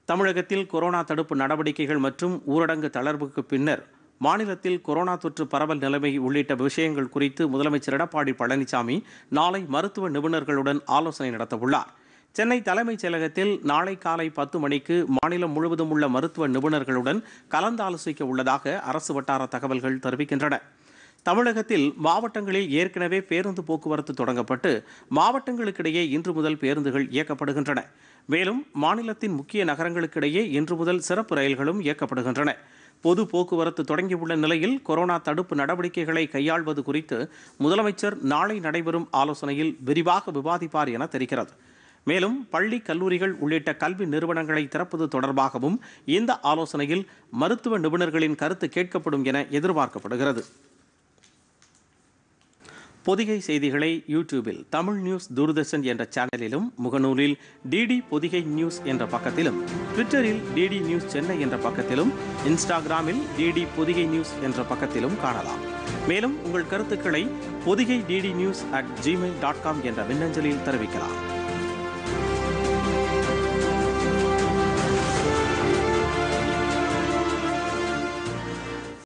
தமிழகத்தில் கொரோனா தடுப்பு நடவடிக்கைகள் மற்றும் ஊரடங்கு தளர்வுக்கு பின்னர் மாநிலத்தில் கொரோனா தொற்று பரவல் நிலைமை உள்ளிட்ட விஷயங்கள் குறித்து முதலமைச்சர் எடப்பாடி பழனிசாமி நாளை மருத்துவ நிபுணர்களுடன் ஆலோசனை நடத்தவுள்ளார் சென்னை தலைமைச் செயலகத்தில் நாளை காலை பத்து மணிக்கு மாநிலம் முழுவதும் உள்ள மருத்துவ நிபுணர்களுடன் கலந்தாலோசிக்க உள்ளதாக அரசு வட்டார தகவல்கள் தெரிவிக்கின்றன தமிழகத்தில் மாவட்டங்களில் ஏற்கனவே பேருந்து போக்குவரத்து தொடங்கப்பட்டு மாவட்டங்களுக்கிடையே இன்று முதல் பேருந்துகள் இயக்கப்படுகின்றன மேலும் மாநிலத்தின் முக்கிய நகரங்களுக்கிடையே இன்று முதல் சிறப்பு ரயில்களும் இயக்கப்படுகின்றன பொது போக்குவரத்து தொடங்கியுள்ள நிலையில் கொரோனா தடுப்பு நடவடிக்கைகளை கையாள்வது குறித்து முதலமைச்சர் நாளை நடைபெறும் ஆலோசனையில் விரிவாக விவாதிப்பார் என தெரிகிறது மேலும் பள்ளி கல்லூரிகள் உள்ளிட்ட கல்வி நிறுவனங்களை திறப்பது தொடர்பாகவும் இந்த ஆலோசனையில் மருத்துவ நிபுணர்களின் கருத்து கேட்கப்படும் என எதிர்பார்க்கப்படுகிறது பொதிகை செய்திகளை யூடியூபில் தமிழ் நியூஸ் தூர்தர்ஷன் என்ற சேனலிலும் முகநூலில் டிடி பொதிகை நியூஸ் என்ற பக்கத்திலும் ட்விட்டரில் டிடி நியூஸ் சென்னை என்ற பக்கத்திலும் இன்ஸ்டாகிராமில் டிடி பொதிகை நியூஸ் என்ற பக்கத்திலும் காணலாம் மேலும் உங்கள் கருத்துக்களை Podhigai DD news at Gmail dot com என்ற மின்னஞ்சலில் தெரிவிக்கலாம்